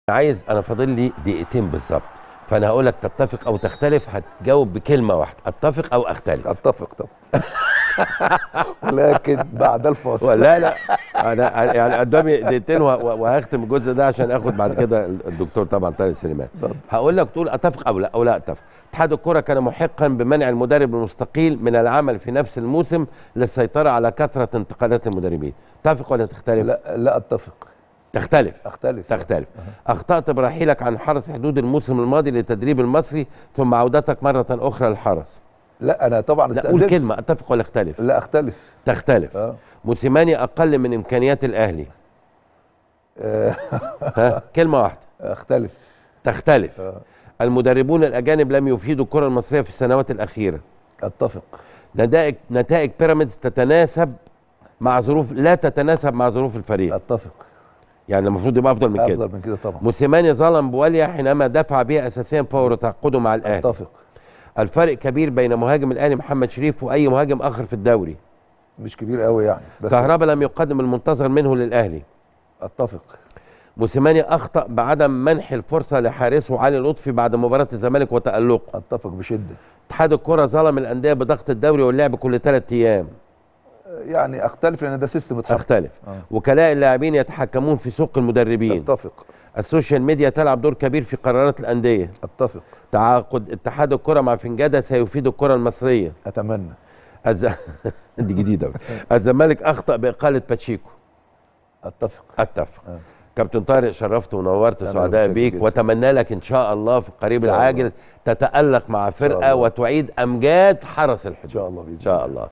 عايز انا فاضل لي دقيقتين بالظبط فانا هقول لك تتفق او تختلف هتجاوب بكلمه واحده اتفق او اختلف اتفق طبعا ولكن بعد الفاصل ولا لا انا يعني قدامي دقيقتين وه- وهختم الجزء ده عشان اخد بعد كده الدكتور طبعا طارق سليمان اتفضل. هقول لك تقول اتفق او لا او لا اتفق اتحاد الكره كان محقا بمنع المدرب المستقيل من العمل في نفس الموسم للسيطره على كثره انتقالات المدربين تتفق ولا تختلف لا لا اتفق تختلف اختلف تختلف اخطات برحيلك عن حرس حدود الموسم الماضي للتدريب المصري ثم عودتك مره اخرى للحرس لا انا طبعا لا قول استأذنت. كلمه اتفق ولا اختلف لا اختلف تختلف اه موسيماني اقل من امكانيات الاهلي آه، ها كلمه واحده اختلف تختلف آه، المدربون الاجانب لم يفيدوا الكره المصريه في السنوات الاخيره اتفق نتائج نتائج بيراميدز تتناسب مع ظروف لا تتناسب مع ظروف الفريق اتفق يعني المفروض يبقى افضل من كده افضل من كده طبعا موسيماني ظلم بواليا حينما دفع بها اساسيا فور تعاقده مع الاهلي اتفق الفرق كبير بين مهاجم الاهلي محمد شريف واي مهاجم اخر في الدوري مش كبير قوي يعني بس كهربا لم يقدم المنتظر منه للاهلي اتفق موسيماني اخطا بعدم منح الفرصه لحارسه علي لطفي بعد مباراه الزمالك وتالقه اتفق بشده اتحاد الكره ظلم الانديه بضغط الدوري واللعب كل ثلاث ايام يعني اختلف لان ده سيستم اتحط اختلف آه. وكلاء اللاعبين يتحكمون في سوق المدربين اتفق السوشيال ميديا تلعب دور كبير في قرارات الانديه اتفق تعاقد اتحاد الكره مع فنجاده سيفيد الكره المصريه اتمنى الز... دي جديده بقى. الزمالك اخطا باقاله باتشيكو اتفق اتفق آه. كابتن طارق شرفت ونورت أنا سعداء متشكر بيك جداً. واتمنى لك ان شاء الله في القريب إن شاء العاجل تتالق مع شاء فرقه الله. وتعيد امجاد حرس الحدود ان شاء الله باذن ان شاء الله